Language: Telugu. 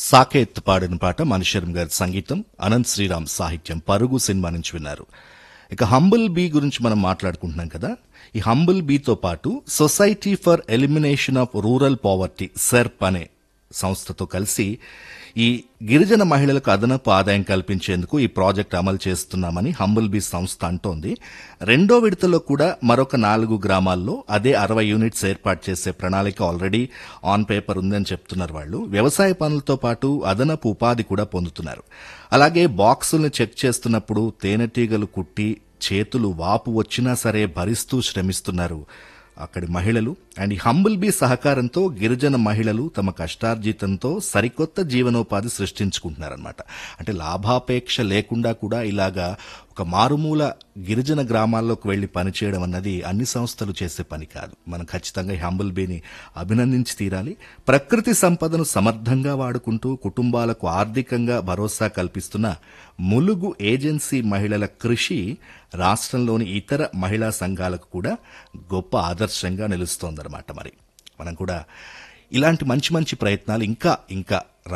సాకేత్ పాడిన పాట మనిషరం గారి సంగీతం అనంత్ శ్రీరామ్ సాహిత్యం పరుగు సినిమా నుంచి విన్నారు ఇక హంబుల్ బీ గురించి మనం మాట్లాడుకుంటున్నాం కదా ఈ హంబుల్ బీతో పాటు society for elimination of rural poverty SERP అనే సంస్థతో కలిసి ఈ గిరిజన మహిళలకు అదనపు ఆదాయం కల్పించేందుకు ఈ ప్రాజెక్ట్ అమలు చేస్తున్నామని హంబుల్ బీ సంస్థ అంటోంది రెండో విడతలో కూడా మరొక నాలుగు గ్రామాల్లో అదే అరవై యూనిట్స్ ఏర్పాటు చేసే ప్రణాళిక ఆల్రెడీ ఆన్ పేపర్ ఉందని చెప్తున్నారు వాళ్ళు వ్యవసాయ పనులతో పాటు అదనపు ఉపాధి కూడా పొందుతున్నారు అలాగే బాక్సుల్ని చెక్ చేస్తున్నప్పుడు తేనెటీగలు కుట్టి చేతులు వాపు వచ్చినా సరే భరిస్తూ శ్రమిస్తున్నారు అక్కడి మహిళలు అండ్ ఈ హంబుల్ బీ సహకారంతో గిరిజన మహిళలు తమ కష్టార్జితంతో సరికొత్త జీవనోపాధి సృష్టించుకుంటున్నారన్నమాట అంటే లాభాపేక్ష లేకుండా కూడా ఇలాగా ఒక మారుమూల గిరిజన గ్రామాల్లోకి వెళ్లి పనిచేయడం అన్నది అన్ని సంస్థలు చేసే పని కాదు మనం ఖచ్చితంగా ఈ హంబుల్ బీని అభినందించి తీరాలి ప్రకృతి సంపదను సమర్థంగా వాడుకుంటూ కుటుంబాలకు ఆర్థికంగా భరోసా కల్పిస్తున్న ములుగు ఏజెన్సీ మహిళల కృషి రాష్ట్రంలోని ఇతర మహిళా సంఘాలకు కూడా గొప్ప ఆదర్శంగా నిలుస్తోందన్నమాట మరి మనం కూడా ఇలాంటి మంచి మంచి ప్రయత్నాలు ఇంకా ఇంకా